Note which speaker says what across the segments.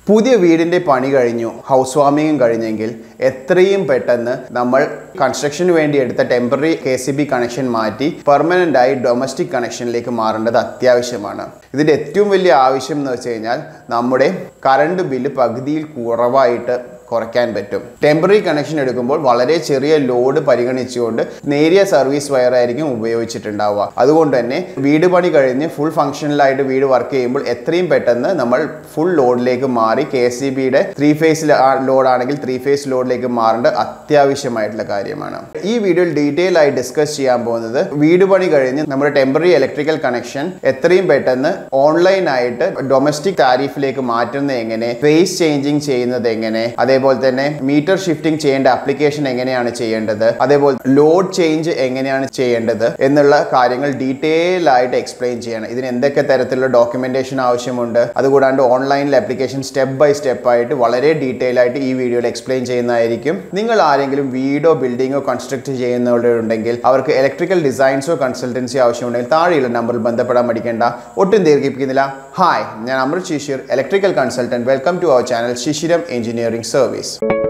Speaker 1: പുതിയ വീടിന്റെ പണി കഴിഞ്ഞു ഹൗസ് വാമിങ്ങും കഴിഞ്ഞെങ്കിൽ എത്രയും പെട്ടെന്ന് നമ്മൾ കൺസ്ട്രക്ഷന് വേണ്ടി എടുത്ത temporary K C B connection മാറ്റി പെർമനന്റ് ആയി ഡൊമസ്റ്റിക് കണക്ഷനിലേക്ക് മാറേണ്ടത് അത്യാവശ്യമാണ് ഇതിന്റെ ഏറ്റവും വലിയ ആവശ്യം എന്ന് വെച്ച് കഴിഞ്ഞാൽ നമ്മുടെ കറണ്ട് ബില്ല് പകുതിയിൽ കുറവായിട്ട് കുറയ്ക്കാൻ പറ്റും ടെമ്പററി കണക്ഷൻ എടുക്കുമ്പോൾ വളരെ ചെറിയ ലോഡ് പരിഗണിച്ചുകൊണ്ട് നേരിയ സർവീസ് വയർ ആയിരിക്കും ഉപയോഗിച്ചിട്ടുണ്ടാവുക അതുകൊണ്ട് തന്നെ വീട് പണി കഴിഞ്ഞ് ഫുൾ ഫംഗ്ഷനിലായിട്ട് വീട് വർക്ക് ചെയ്യുമ്പോൾ എത്രയും പെട്ടെന്ന് നമ്മൾ ഫുൾ ലോഡിലേക്ക് മാറി കെ എസ് സി ബിയുടെ ത്രീ ഫേസ് ലോഡ് ആണെങ്കിൽ ത്രീ ഫേസ് ലോഡിലേക്ക് മാറേണ്ടത് അത്യാവശ്യമായിട്ടുള്ള കാര്യമാണ് ഈ വീഡിയോയിൽ ഡീറ്റെയിൽ ആയി ഡിസ്കസ് ചെയ്യാൻ പോകുന്നത് വീട് പണി കഴിഞ്ഞ് നമ്മുടെ ടെമ്പററി ഇലക്ട്രിക്കൽ കണക്ഷൻ എത്രയും പെട്ടെന്ന് ഓൺലൈൻ ആയിട്ട് ഡൊമസ്റ്റിക് താരിഫിലേക്ക് മാറ്റുന്നത് എങ്ങനെ ഫേസ് ചേഞ്ചിങ് ചെയ്യുന്നത് എങ്ങനെ അതേപോലെ തന്നെ മീറ്റർ ഷിഫ്റ്റിംഗ് ചെയ്യേണ്ട ആപ്ലിക്കേഷൻ എങ്ങനെയാണ് ചെയ്യേണ്ടത് അതേപോലെ ലോഡ് ചേഞ്ച് എങ്ങനെയാണ് ചെയ്യേണ്ടത് എന്നുള്ള കാര്യങ്ങൾ ഡീറ്റെയിൽ ആയിട്ട് എക്സ്പ്ലെയിൻ ചെയ്യണം ഇതിന് എന്തൊക്കെ തരത്തിലുള്ള ഡോക്യുമെന്റേഷൻ ആവശ്യമുണ്ട് അതുകൂടാണ്ട് ഓൺലൈനിൽ ആപ്ലിക്കേഷൻ സ്റ്റെപ്പ് ബൈ സ്റ്റെപ്പ് ആയിട്ട് വളരെ ഡീറ്റെയിൽ ആയിട്ട് ഈ വീഡിയോയിൽ എക്സ്പ്ലെയിൻ ചെയ്യുന്നതായിരിക്കും നിങ്ങൾ ആരെങ്കിലും വീടോ ബിൽഡിങ്ങോ കൺസ്ട്രക്ട് ചെയ്യുന്നവരുണ്ടെങ്കിൽ അവർക്ക് ഇലക്ട്രിക്കൽ ഡിസൈൻസോ കൺസൾട്ടൻസി ആവശ്യമുണ്ടെങ്കിൽ താഴെയുള്ള നമ്പറിൽ ബന്ധപ്പെടാൻ മടിക്കേണ്ട ഒട്ടും ദീർഘിപ്പിക്കുന്നില്ല ഹായ് ഞാൻ Amrit Shishir electrical consultant welcome to our channel Shishiram engineering service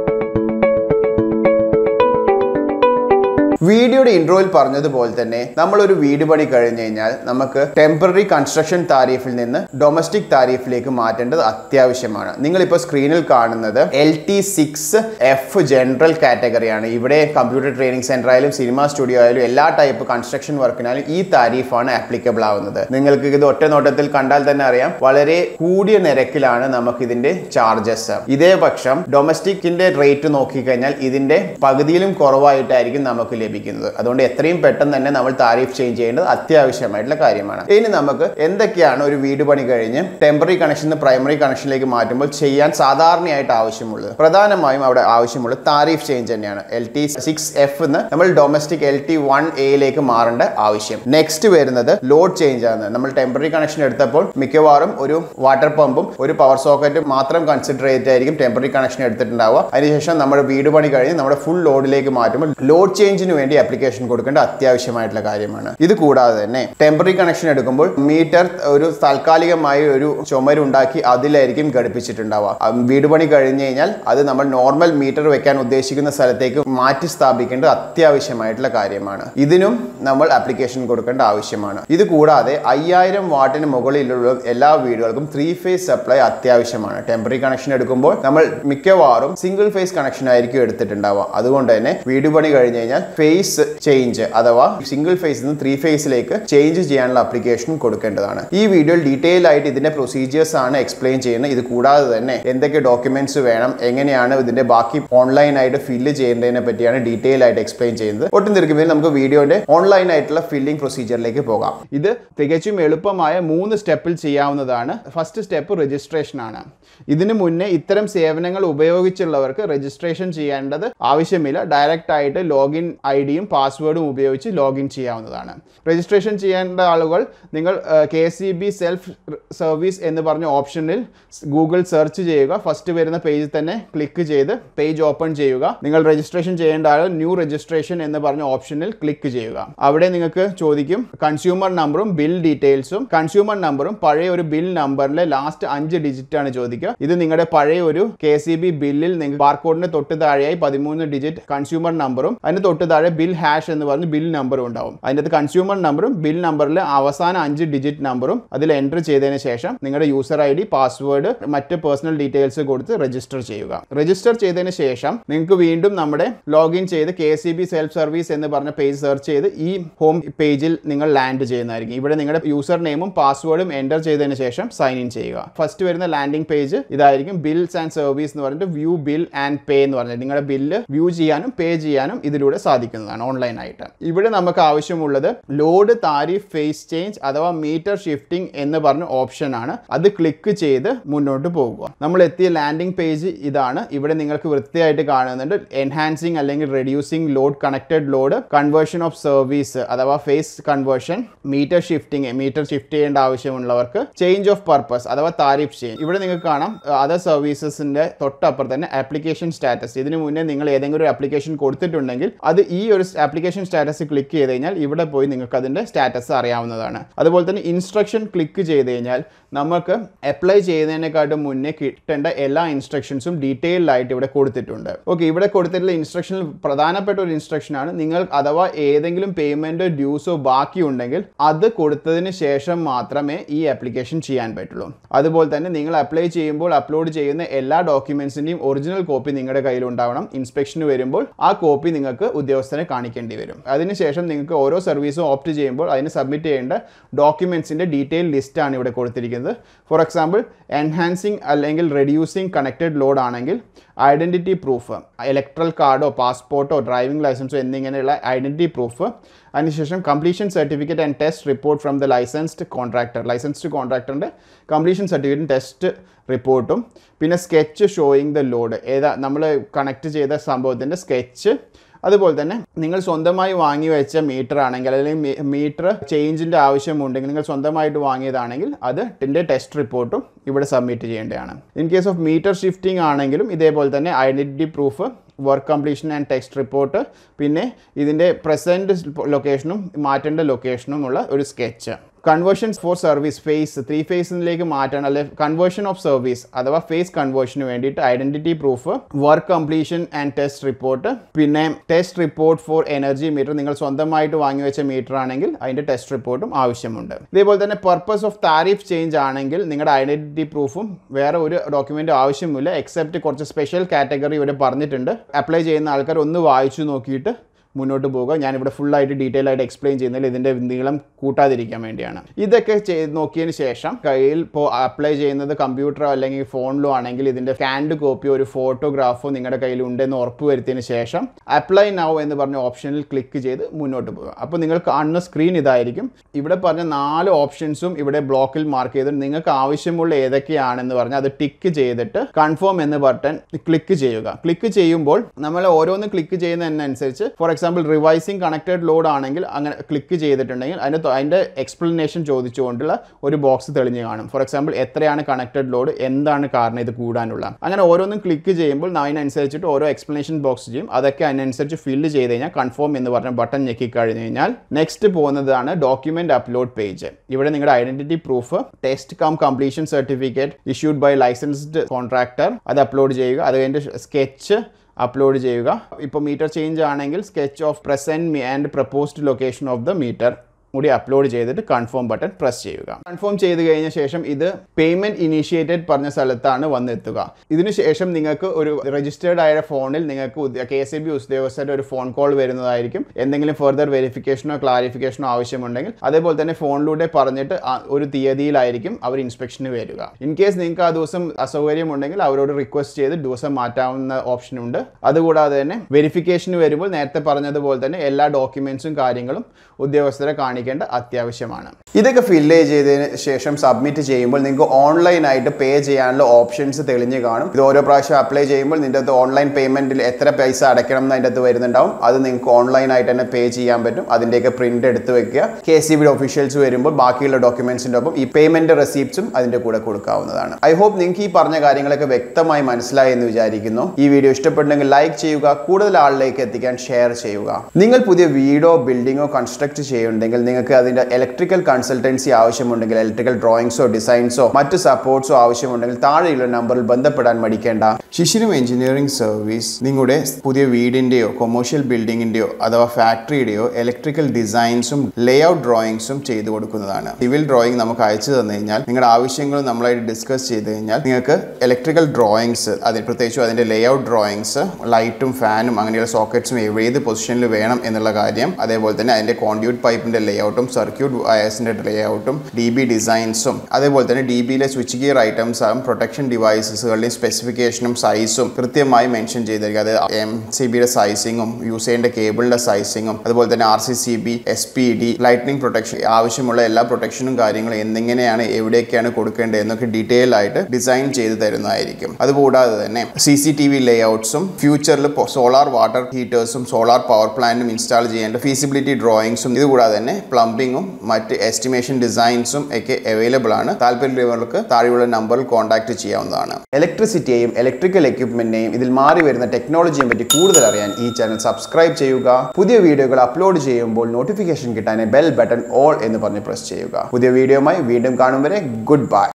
Speaker 1: വീഡിയോയുടെ ഇൻട്രോയിൽ പറഞ്ഞതുപോലെ തന്നെ നമ്മൾ ഒരു വീട് പണി കഴിഞ്ഞു കഴിഞ്ഞാൽ നമുക്ക് ടെമ്പററി കൺസ്ട്രക്ഷൻ താരീഫിൽ നിന്ന് ഡൊമസ്റ്റിക് താരീഫിലേക്ക് മാറ്റേണ്ടത് അത്യാവശ്യമാണ് നിങ്ങൾ ഇപ്പോൾ സ്ക്രീനിൽ കാണുന്നത് L T six F general കാറ്റഗറിയാണ് ഇവിടെ കമ്പ്യൂട്ടർ ട്രെയിനിങ് സെന്റർ ആയാലും സിനിമ സ്റ്റുഡിയോ ആയാലും എല്ലാ ടൈപ്പ് കൺസ്ട്രക്ഷൻ വർക്കിനാലും ഈ താരീഫാണ് ആപ്ലിക്കബിൾ ആവുന്നത് നിങ്ങൾക്ക് ഇത് ഒറ്റ നോട്ടത്തിൽ കണ്ടാൽ തന്നെ അറിയാം വളരെ കൂടിയ നിരക്കിലാണ് നമുക്ക് ഇതിന്റെ ചാർജസ് ഇതേ പക്ഷം ഡൊമസ്റ്റിക്കിന്റെ റേറ്റ് നോക്കിക്കഴിഞ്ഞാൽ ഇതിന്റെ പകുതിയിലും കുറവായിട്ടായിരിക്കും നമുക്ക് ലഭിക്കുന്നത് അതുകൊണ്ട് എത്രയും പെട്ടെന്ന് തന്നെ നമ്മൾ താരീഫ് ചേഞ്ച് ചെയ്യേണ്ടത് അത്യാവശ്യമായിട്ടുള്ള കാര്യമാണ് ഇനി നമുക്ക് എന്തൊക്കെയാണ് ഒരു വീട് പണി കഴിഞ്ഞ് ടെമ്പററി കണക്ഷൻ പ്രൈമറി കണക്ഷനിലേക്ക് മാറ്റുമ്പോൾ ചെയ്യാൻ സാധാരണയായിട്ട് ആവശ്യമുള്ളത് പ്രധാനമായും അവിടെ ആവശ്യമുള്ളത് താരീഫ് ചേഞ്ച് തന്നെയാണ് എൽ ടി സിക്സ് എഫ് എന്ന് നമ്മൾ ഡൊമസ്റ്റിക് എൽ ടി വൺ എയിലേക്ക് മാറേണ്ട ആവശ്യം നെക്സ്റ്റ് വരുന്നത് ലോഡ് ചേഞ്ച് ആണ് നമ്മൾ ടെമ്പററി കണക്ഷൻ എടുത്തപ്പോൾ മിക്കവാറും ഒരു വാട്ടർ പമ്പും ഒരു പവർ സോക്കറ്റും മാത്രം കൺസിഡർ ചെയ്തിട്ടായിരിക്കും ടെമ്പററി കണക്ഷൻ എടുത്തിട്ടുണ്ടാവുക അതിനുശേഷം നമ്മുടെ വീട് പണി കഴിഞ്ഞ് നമ്മുടെ ഫുൾ ലോഡിലേക്ക് മാറ്റുമ്പോൾ ലോഡ് ചേഞ്ചിന് വേണ്ടി ആപ്ലിക്കേഷൻ കൊടുക്കേണ്ട അത്യാവശ്യമായിട്ടുള്ള കാര്യമാണ് ഇത് കൂടാതെ തന്നെ ടെമ്പററി കണക്ഷൻ എടുക്കുമ്പോൾ മീറ്റർ ഒരു താൽക്കാലികമായി ഒരു ചുമരുണ്ടാക്കി അതിലായിരിക്കും ഘടിപ്പിച്ചിട്ടുണ്ടാവുക ആ വീട് പണി കഴിഞ്ഞ് കഴിഞ്ഞാൽ അത് നമ്മൾ നോർമൽ മീറ്റർ വെക്കാൻ ഉദ്ദേശിക്കുന്ന സ്ഥലത്തേക്ക് മാറ്റി സ്ഥാപിക്കേണ്ടത് അത്യാവശ്യമായിട്ടുള്ള കാര്യമാണ് ഇതിനും നമ്മൾ ആപ്ലിക്കേഷൻ കൊടുക്കേണ്ട ആവശ്യമാണ് ഇത് കൂടാതെ അയ്യായിരം വാട്ടിന് മുകളിലുള്ള എല്ലാ വീടുകൾക്കും ത്രീ ഫേസ് സപ്ലൈ അത്യാവശ്യമാണ് ടെമ്പററി കണക്ഷൻ എടുക്കുമ്പോൾ നമ്മൾ മിക്കവാറും സിംഗിൾ ഫേസ് കണക്ഷൻ ആയിരിക്കും എടുത്തിട്ടുണ്ടാവുക അതുകൊണ്ട് തന്നെ വീട് പണി കഴിഞ്ഞ് കഴിഞ്ഞാൽ ഫേസ് ചേഞ്ച് അഥവാ സിംഗിൾ ഫേസിൽ നിന്ന് ത്രീ ഫേസിലേക്ക് ചേഞ്ച് ചെയ്യാനുള്ള ആപ്ലിക്കേഷനും കൊടുക്കേണ്ടതാണ് ഈ വീഡിയോയിൽ ഡീറ്റെയിൽ ആയിട്ട് ഇതിന്റെ പ്രൊസീജിയേഴ്സ് ആണ് എക്സ്പ്ലെയിൻ ചെയ്യുന്നത് ഇത് കൂടാതെ തന്നെ എന്തൊക്കെ ഡോക്യുമെന്റ്സ് വേണം എങ്ങനെയാണ് ഇതിന്റെ ബാക്കി ഓൺലൈൻ ആയിട്ട് ഫില്ല് ചെയ്യേണ്ടതിനെ പറ്റിയാണ് ഡീറ്റെയിൽ ആയിട്ട് എക്സ്പ്ലെയിൻ ചെയ്യുന്നത് ഒട്ടും തിരിക്കുമ്പോൾ നമുക്ക് വീഡിയോയുടെ ഓൺലൈൻ ആയിട്ടുള്ള ഫില്ലിംഗ് പ്രൊസീജിയറിലേക്ക് പോകാം ഇത് തികച്ചും എളുപ്പമായ മൂന്ന് സ്റ്റെപ്പിൽ ചെയ്യാവുന്നതാണ് ഫസ്റ്റ് സ്റ്റെപ്പ് രജിസ്ട്രേഷൻ ആണ് ഇതിനു മുന്നേ ഇത്തരം സേവനങ്ങൾ ഉപയോഗിച്ചുള്ളവർക്ക് രജിസ്ട്രേഷൻ ചെയ്യേണ്ടത് ആവശ്യമില്ല ഡയറക്റ്റ് ആയിട്ട് ലോഗിൻ ഐ ഡിയും പാസ്വേഡും ഉപയോഗിച്ച് ലോഗിൻ ചെയ്യാവുന്നതാണ് രജിസ്ട്രേഷൻ ചെയ്യേണ്ട ആളുകൾ നിങ്ങൾ K C B self service എന്ന് പറഞ്ഞ ഓപ്ഷനിൽ ഗൂഗിൾ സെർച്ച് ചെയ്യുക ഫസ്റ്റ് വരുന്ന പേജിൽ തന്നെ ക്ലിക്ക് ചെയ്ത് പേജ് ഓപ്പൺ ചെയ്യുക നിങ്ങൾ രജിസ്ട്രേഷൻ ചെയ്യേണ്ട ആൾ ന്യൂ രജിസ്ട്രേഷൻ എന്ന് പറഞ്ഞ ഓപ്ഷനിൽ ക്ലിക്ക് ചെയ്യുക അവിടെ നിങ്ങൾക്ക് ചോദിക്കും കൺസ്യൂമർ നമ്പറും ബിൽ ഡീറ്റെയിൽസും കൺസ്യൂമർ നമ്പറും പഴയ ഒരു ബിൽ നമ്പറിലെ ലാസ്റ്റ് അഞ്ച് ഡിജിറ്റ് ആണ് ചോദിക്കുക ഇത് നിങ്ങളുടെ പഴയ ഒരു കെ സി ബി ബില്ലിൽ നിങ്ങൾ ബാർകോഡിന് തൊട്ട് താഴെയായി പതിമൂന്ന് ഡിജിറ്റ് കൺസ്യൂമർ നമ്പറും അതിന് തൊട്ട് താഴെ ബിൽ ഹാഷ് എന്ന് പറഞ്ഞ് ബിൽ നമ്പറും ഉണ്ടാവും അതിൻ്റെ കൺസ്യൂമർ നമ്പറും ബിൽ നമ്പറിലെ അവസാന അഞ്ച് ഡിജിറ്റ് നമ്പറും അതിൽ എൻ്റർ ചെയ്തതിന് ശേഷം നിങ്ങളുടെ യൂസർ ഐ ഡി പാസ്വേഡ് മറ്റ് പേഴ്സണൽ ഡീറ്റെയിൽസ് കൊടുത്ത് രജിസ്റ്റർ ചെയ്യുക രജിസ്റ്റർ ചെയ്തതിന് ശേഷം നിങ്ങൾക്ക് വീണ്ടും നമ്മുടെ ലോഗിൻ ചെയ്ത് K C B self service എന്ന് പറഞ്ഞ പേജ് സെർച്ച് ചെയ്ത് ഈ ഹോം പേജിൽ നിങ്ങൾ ലാൻഡ് ചെയ്യുന്നതായിരിക്കും ഇവിടെ നിങ്ങളുടെ യൂസർ നെയിമും പാസ്വേഡും എൻ്റർ ചെയ്തതിന് ശേഷം സൈൻ ഇൻ ചെയ്യുക ഫസ്റ്റ് വരുന്ന ലാൻഡിംഗ് പേജ് ഇതായിരിക്കും ബിൽസ് ആൻഡ് സർവീസ് എന്ന് പറഞ്ഞിട്ട് വ്യൂ ബിൽ ആൻഡ് പേ എന്ന് പറഞ്ഞിട്ട് നിങ്ങളുടെ ബില്ല് വ്യൂ ചെയ്യാനും പേ ചെയ്യാനും ഇതിലൂടെ സാധിക്കുന്നതാണ് ഓൺലൈൻ ആയിട്ട് ഇവിടെ നമുക്ക് ആവശ്യമുള്ളത് ലോഡ് താരിഫ് ഫേസ് ചേഞ്ച് അഥവാ മീറ്റർ ഷിഫ്റ്റിംഗ് എന്ന് പറഞ്ഞ ഓപ്ഷൻ ആണ് അത് ക്ലിക്ക് ചെയ്ത് മുന്നോട്ട് പോകുക നമ്മൾ എത്തിയ ലാൻഡിംഗ് പേജ് ഇതാണ് ഇവിടെ നിങ്ങൾക്ക് വൃത്തിയായിട്ട് കാണുന്നുണ്ട് എൻഹാൻസിങ് അല്ലെങ്കിൽ reducing load connected load conversion of service അഥവാ phase conversion meter shifting meter shift ചെയ്യേണ്ട ആവശ്യമുള്ളവർക്ക് ചേഞ്ച് ഓഫ് പർപ്പസ് അഥവാ താരിഫ് ചേഞ്ച് ഇവിടെ നിങ്ങൾക്ക് കാണാം അതർ സർവീസസിന്റെ തൊട്ടപ്പുറത്ത് തന്നെ ആപ്ലിക്കേഷൻ സ്റ്റാറ്റസ് ഇതിനു മുന്നേ നിങ്ങൾ ഏതെങ്കിലും ഒരു ആപ്ലിക്കേഷൻ കൊടുത്തിട്ടുണ്ടെങ്കിൽ അത് ഈ ഈ ഒരു ആപ്ലിക്കേഷൻ സ്റ്റാറ്റസ് ക്ലിക്ക് ചെയ്ത് കഴിഞ്ഞാൽ ഇവിടെ പോയി നിങ്ങൾക്ക് അതിൻ്റെ സ്റ്റാറ്റസ് അറിയാവുന്നതാണ് അതുപോലെ തന്നെ ഇൻസ്ട്രക്ഷൻ ക്ലിക്ക് ചെയ്ത് കഴിഞ്ഞാൽ നമുക്ക് അപ്ലൈ ചെയ്യുന്നതിനെക്കാട്ടും മുന്നേ കിട്ടേണ്ട എല്ലാ ഇൻസ്ട്രക്ഷൻസും ഡീറ്റെയിൽഡ് ആയിട്ട് ഇവിടെ കൊടുത്തിട്ടുണ്ട് ഓക്കെ ഇവിടെ കൊടുത്തിട്ടുള്ള ഇൻസ്ട്രക്ഷനിൽ പ്രധാനപ്പെട്ട ഒരു ഇൻസ്ട്രക്ഷനാണ് നിങ്ങൾ അഥവാ ഏതെങ്കിലും പേയ്മെൻറ്റോ ഡ്യൂസോ ബാക്കിയുണ്ടെങ്കിൽ അത് കൊടുത്തതിന് ശേഷം മാത്രമേ ഈ ആപ്ലിക്കേഷൻ ചെയ്യാൻ പറ്റുള്ളൂ അതുപോലെ തന്നെ നിങ്ങൾ അപ്ലൈ ചെയ്യുമ്പോൾ അപ്ലോഡ് ചെയ്യുന്ന എല്ലാ ഡോക്യുമെൻസിൻ്റെയും ഒറിജിനൽ കോപ്പി നിങ്ങളുടെ കയ്യിൽ ഉണ്ടാവണം ഇൻസ്പെക്ഷന് വരുമ്പോൾ ആ കോപ്പി നിങ്ങൾക്ക് ഉദ്യോഗസ്ഥനെ കാണിക്കേണ്ടി വരും അതിനുശേഷം നിങ്ങൾക്ക് ഓരോ സർവീസും ഓപ്റ്റ് ചെയ്യുമ്പോൾ അതിന് സബ്മിറ്റ് ചെയ്യേണ്ട ഡോക്യുമെൻസിൻ്റെ ഡീറ്റെയിൽ ലിസ്റ്റാണ് ഇവിടെ കൊടുത്തിരിക്കുന്നത് ഫോർ എക്സാമ്പിൾ എൻഹാൻസിങ് അല്ലെങ്കിൽ റെഡ്യൂസിങ് കണക്റ്റഡ് ലോഡ് ആണെങ്കിൽ ഐഡൻറ്റിറ്റി പ്രൂഫ് ഇലക്ട്രൽ കാർഡോ പാസ്പോർട്ടോ ഡ്രൈവിംഗ് ലൈസൻസോ എന്നിങ്ങനെയുള്ള ഐഡൻറ്റിറ്റി പ്രൂഫ് അതിനുശേഷം completion certificate and test report from the licensed contractor licensed കോൺട്രാക്ടറിൻ്റെ കംപ്ലീഷൻ സർട്ടിഫിക്കറ്റും ടെസ്റ്റ് റിപ്പോർട്ടും പിന്നെ സ്കെച്ച് ഷോയിങ് ദ ലോഡ് ഏതാ നമ്മൾ കണക്ട് ചെയ്ത സംഭവത്തിൻ്റെ സ്കെച്ച് അതുപോലെ തന്നെ നിങ്ങൾ സ്വന്തമായി വാങ്ങി വെച്ച മീറ്റർ ആണെങ്കിൽ അല്ലെങ്കിൽ മീറ്റർ ചേഞ്ചിൻ്റെ ആവശ്യമുണ്ടെങ്കിൽ നിങ്ങൾ സ്വന്തമായിട്ട് വാങ്ങിയതാണെങ്കിൽ അതിൻ്റെ ടെസ്റ്റ് റിപ്പോർട്ടും ഇവിടെ സബ്മിറ്റ് ചെയ്യേണ്ടതാണ് in case of meter shifting ആണെങ്കിലും ഇതേപോലെ തന്നെ identity proof work completion and text report പിന്നെ ഇതിൻ്റെ പ്രസൻറ്റ് ലൊക്കേഷനും മാറ്റേണ്ട ലൊക്കേഷനും ഉള്ള ഒരു sketch conversion for service phase three ഫേസിലേക്ക് മാറ്റാൻ അല്ലെ കൺവേർഷൻ ഓഫ് സർവീസ് അഥവാ ഫേസ് കൺവേർഷന് വേണ്ടിയിട്ട് identity proof work completion and test report പിന്നെ test report for energy meter നിങ്ങൾ സ്വന്തമായിട്ട് വാങ്ങി വെച്ച മീറ്റർ ആണെങ്കിൽ അതിന്റെ ടെസ്റ്റ് റിപ്പോർട്ടും ആവശ്യമുണ്ട് ഇതേപോലെ തന്നെ പർപ്പസ് ഓഫ് താരിഫ് ചേഞ്ച് ആണെങ്കിൽ നിങ്ങളുടെ ഐഡന്റിറ്റി പ്രൂഫും വേറെ ഒരു ഡോക്യുമെന്റ് ആവശ്യമില്ല എക്സെപ്റ്റ് കുറച്ച് സ്പെഷ്യൽ കാറ്റഗറി ഇവിടെ പറഞ്ഞിട്ടുണ്ട് അപ്ലൈ ചെയ്യുന്ന ആൾക്കാർ ഒന്ന് വായിച്ചു നോക്കിയിട്ട് മുന്നോട്ട് പോവുക ഞാനിവിടെ ഫുള്ളായിട്ട് ഡീറ്റെയിൽ ആയിട്ട് എക്സ്പ്ലെയിൻ ചെയ്യുന്നതിൽ ഇതിൻ്റെ നീളം കൂട്ടാതിരിക്കാൻ വേണ്ടിയാണ് ഇതൊക്കെ ചെയ്ത് നോക്കിയതിന് ശേഷം കയ്യിൽ ഇപ്പോൾ അപ്ലൈ ചെയ്യുന്നത് കമ്പ്യൂട്ടറോ അല്ലെങ്കിൽ ഫോണിലോ ആണെങ്കിൽ ഇതിൻ്റെ സ്കാൻഡ് കോപ്പിയോ ഒരു ഫോട്ടോഗ്രാഫോ നിങ്ങളുടെ കയ്യിൽ ഉണ്ടെന്ന് ഉറപ്പ് വരുത്തിയതിന് ശേഷം അപ്ലൈ നൗ എന്ന് പറഞ്ഞ ഓപ്ഷനിൽ ക്ലിക്ക് ചെയ്ത് മുന്നോട്ട് പോകുക അപ്പോൾ നിങ്ങൾ കാണുന്ന സ്ക്രീൻ ഇതായിരിക്കും ഇവിടെ പറഞ്ഞ നാല് ഓപ്ഷൻസും ഇവിടെ ബ്ലോക്കിൽ മാർക്ക് ചെയ്ത് നിങ്ങൾക്ക് ആവശ്യമുള്ള ഏതൊക്കെയാണെന്ന് പറഞ്ഞാൽ അത് ടിക്ക് ചെയ്തിട്ട് കൺഫേം എന്ന് ബട്ടൺ ക്ലിക്ക് ചെയ്യുക ക്ലിക്ക് ചെയ്യുമ്പോൾ നമ്മൾ ഓരോന്ന് ക്ലിക്ക് ചെയ്യുന്നതിനനുസരിച്ച് for example revising connected load ആണെങ്കിൽ അങ്ങനെ ക്ലിക്ക് ചെയ്തിട്ടുണ്ടെങ്കിൽ അതിൻ്റെ തൊ- അതിൻ്റെ എക്സ്പ്ലനേഷൻ ചോദിച്ചുകൊണ്ടുള്ള ഒരു ബോക്സ് തെളിഞ്ഞ് കാണും ഫോർ എക്സാമ്പിൾ എത്രയാണ് കണക്റ്റഡ് ലോഡ് എന്താണ് കാരണം ഇത് കൂടാനുള്ള അങ്ങനെ ഓരോന്നും ക്ലിക്ക് ചെയ്യുമ്പോൾ അതിനനുസരിച്ചിട്ട് ഓരോ എക്സ്പ്ലനേഷൻ ബോക്സ് ചെയ്യും അതൊക്കെ അതിനനുസരിച്ച് ഫില്ല് ചെയ്ത് കഴിഞ്ഞാൽ കൺഫേം എന്ന് പറഞ്ഞ ബട്ടൺ ഞെക്കി കഴിഞ്ഞ് കഴിഞ്ഞാൽ നെക്സ്റ്റ് പോകുന്നതാണ് ഡോക്യുമെന്റ് അപ്ലോഡ് പേജ് ഇവിടെ നിങ്ങളുടെ identity proof test cum completion certificate issued by licensed contractor അത് അപ്ലോഡ് ചെയ്യുക അത് കഴിഞ്ഞിട്ട് സ്കെച്ച് അപ്ലോഡ് ചെയ്യുക ഇപ്പോൾ മീറ്റർ ചേഞ്ച് ആണെങ്കിൽ sketch of present and proposed location of the meter കൂടി അപ്ലോഡ് ചെയ്തിട്ട് കൺഫേം ബട്ടൺ പ്രസ് ചെയ്യുക കൺഫേം ചെയ്ത് കഴിഞ്ഞ ശേഷം ഇത് പേയ്മെന്റ് ഇനീഷ്യേറ്റഡ് പറഞ്ഞ സ്ഥലത്താണ് വന്നെത്തുക ഇതിന് ശേഷം നിങ്ങൾക്ക് ഒരു രജിസ്റ്റേർഡ് ആയ ഫോണിൽ നിങ്ങൾക്ക് കെ എസ് എ ബി ഉദ്യോഗസ്ഥരുടെ ഒരു ഫോൺ കോൾ വരുന്നതായിരിക്കും എന്തെങ്കിലും ഫർദർ വെരിഫിക്കേഷനോ ക്ലാരിഫിക്കേഷനോ ആവശ്യമുണ്ടെങ്കിൽ അതേപോലെ തന്നെ ഫോണിലൂടെ പറഞ്ഞിട്ട് ആ ഒരു തീയതിയിലായിരിക്കും അവർ ഇൻസ്പെക്ഷന് വരിക ഇൻ കേസ് നിങ്ങൾക്ക് ആ ദിവസം അസൗകര്യം ഉണ്ടെങ്കിൽ അവരോട് റിക്വസ്റ്റ് ചെയ്ത് ദിവസം മാറ്റാവുന്ന ഓപ്ഷൻ ഉണ്ട് അതുകൂടാതെ തന്നെ വെരിഫിക്കേഷന് വരുമ്പോൾ നേരത്തെ പറഞ്ഞതുപോലെ തന്നെ എല്ലാ ഡോക്യുമെന്റ്സും കാര്യങ്ങളും ഉദ്യോഗസ്ഥരെ കാണിക്കേണ്ട അത്യാവശ്യമാണ് ഇതൊക്കെ ഫില്ല് ചെയ്തതിന് ശേഷം സബ്മിറ്റ് ചെയ്യുമ്പോൾ നിങ്ങൾക്ക് ഓൺലൈനായിട്ട് പേ ചെയ്യാനുള്ള ഓപ്ഷൻസ് തെളിഞ്ഞ് കാണും ഇത് ഓരോ പ്രാവശ്യം അപ്ലൈ ചെയ്യുമ്പോൾ നിന്റെ അകത്ത് ഓൺലൈൻ പേയ്മെന്റിൽ എത്ര പൈസ അടയ്ക്കണം എന്ന് അതിൻ്റെ അകത്ത് വരുന്നുണ്ടാവും അത് നിങ്ങൾക്ക് ഓൺലൈനായിട്ട് തന്നെ പേ ചെയ്യാൻ പറ്റും അതിൻ്റെയൊക്കെ പ്രിന്റ് എടുത്ത് വെക്കുക കെ സി ബിയുടെ ഒഫീഷ്യൽസ് വരുമ്പോൾ ബാക്കിയുള്ള ഡോക്യുമെന്റ്സിൻ്റെ ഒപ്പം ഈ പേയ്മെന്റ് റെസീപ്റ്റ്സും അതിൻ്റെ കൂടെ കൊടുക്കാവുന്നതാണ് ഐ ഹോപ്പ് നിങ്ങൾക്ക് ഈ പറഞ്ഞ കാര്യങ്ങളൊക്കെ വ്യക്തമായി മനസ്സിലായി എന്ന് വിചാരിക്കുന്നു ഈ വീഡിയോ ഇഷ്ടപ്പെട്ടെങ്കിൽ ലൈക്ക് ചെയ്യുക കൂടുതൽ ആളിലേക്ക് എത്തിക്കാൻ ഷെയർ ചെയ്യുക നിങ്ങൾ പുതിയ വീടോ ബിൽഡിങ്ങോ കൺസ്ട്രക്ട് ചെയ്യുന്നുണ്ടെങ്കിൽ നിങ്ങൾക്ക് അതിന്റെ ഇലക്ട്രിക്കൽ കൺസൾട്ടൻസി ആവശ്യമുണ്ടെങ്കിൽ ഇലക്ട്രിക്കൽ ഡ്രോയിങ്സോ ഡിസൈൻസോ മറ്റ് സപ്പോർട്ട്സോ ആവശ്യമുണ്ടെങ്കിൽ താഴെയുള്ള നമ്പറിൽ ബന്ധപ്പെടാൻ മടിക്കേണ്ട ശിശിരം എഞ്ചിനീയറിംഗ് സർവീസ് നിങ്ങളുടെ പുതിയ വീടിന്റെയോ കൊമേഴ്ഷ്യൽ ബിൽഡിങ്ങിന്റെയോ അഥവാ ഫാക്ടറിയുടെയോ ഇലക്ട്രിക്കൽ ഡിസൈൻസും ലേ ഔട്ട് ഡ്രോയിങ്സും ചെയ്തു കൊടുക്കുന്നതാണ് സിവിൽ ഡ്രോയിങ് നമുക്ക് അയച്ചു തന്നു കഴിഞ്ഞാൽ നിങ്ങളുടെ ആവശ്യങ്ങൾ നമ്മളായിട്ട് ഡിസ്കസ് ചെയ്ത് കഴിഞ്ഞാൽ നിങ്ങൾക്ക് ഇലക്ട്രിക്കൽ ഡ്രോയിങ്സ് അതിന് പ്രത്യേകിച്ചും അതിന്റെ ലേ ഔട്ട് ഡ്രോയിങ്സ് ലൈറ്റും ഫാനും അങ്ങനെയുള്ള സോക്കറ്റ്സും ഏത് പൊസിഷനിൽ വേണം എന്നുള്ള കാര്യം അതേപോലെ തന്നെ അതിന്റെ കോൺഡ്യൂട്ട് പൈപ്പിന്റെ ലേ ഔട്ടും സർക്യൂട്ട് വയേഴ്സിന്റെ ലേ ഔട്ടും ഡി ബി ഡിസൈൻസും അതേപോലെ തന്നെ ഡി ബിയിലെ സ്വിച്ച് ഗിയർ ഐറ്റംസ് ആകും പ്രൊട്ടക്ഷൻ ഡിവൈസസുകളുടെയും സ്പെസിഫിക്കേഷനും സൈസും കൃത്യമായി മെൻഷൻ ചെയ്തിരിക്കും അത് എം സി ബിയുടെ സൈസിങ്ങും യൂസ് ചെയ്യേണ്ട കേബിളിന്റെ സൈസിങ്ങും അതുപോലെ തന്നെ R C C B S P D lightning protection ആവശ്യമുള്ള എല്ലാ പ്രൊട്ടക്ഷനും കാര്യങ്ങളും എന്തെങ്ങനെയാണ് എവിടെയൊക്കെയാണ് കൊടുക്കേണ്ടത് എന്നൊക്കെ ഡീറ്റെയിൽ ആയിട്ട് ഡിസൈൻ ചെയ്ത് തരുന്നതായിരിക്കും അതുകൂടാതെ തന്നെ സി സി ടി വി ലേ ഔട്ട്സും ഫ്യൂച്ചറിൽ സോളാർ വാട്ടർ ഹീറ്റേഴ്സും സോളാർ പവർ പ്ലാന്റും ഇൻസ്റ്റാൾ ചെയ്യേണ്ട ഫീസിബിലിറ്റി ഡ്രോയിങ്സും ഇതുകൂടാതെ തന്നെ പ്ലംബിങ്ങും മറ്റ് എസ്റ്റിമേഷൻ ഡിസൈൻസും ഒക്കെ അവൈലബിൾ ആണ് താല്പര്യമുള്ളവർക്ക് താഴെയുള്ള നമ്പറിൽ കോൺടാക്ട് ചെയ്യാവുന്നതാണ് ഇലക്ട്രിസിറ്റിയെയും ഇലക്ട്രിക്കൽ എക്യുപ്മെന്റിനെയും ഇതിൽ മാറി വരുന്ന ടെക്നോളജിയെ പറ്റി കൂടുതൽ അറിയാൻ ഈ ചാനൽ സബ്സ്ക്രൈബ് ചെയ്യുക പുതിയ വീഡിയോകൾ അപ്ലോഡ് ചെയ്യുമ്പോൾ നോട്ടിഫിക്കേഷൻ കിട്ടാൻ ബെൽ ബട്ടൺ ഓൾ എന്ന് പറഞ്ഞ് പ്രസ് ചെയ്യുക പുതിയ വീഡിയോയുമായി വീണ്ടും കാണും വരെ ഗുഡ് ബൈ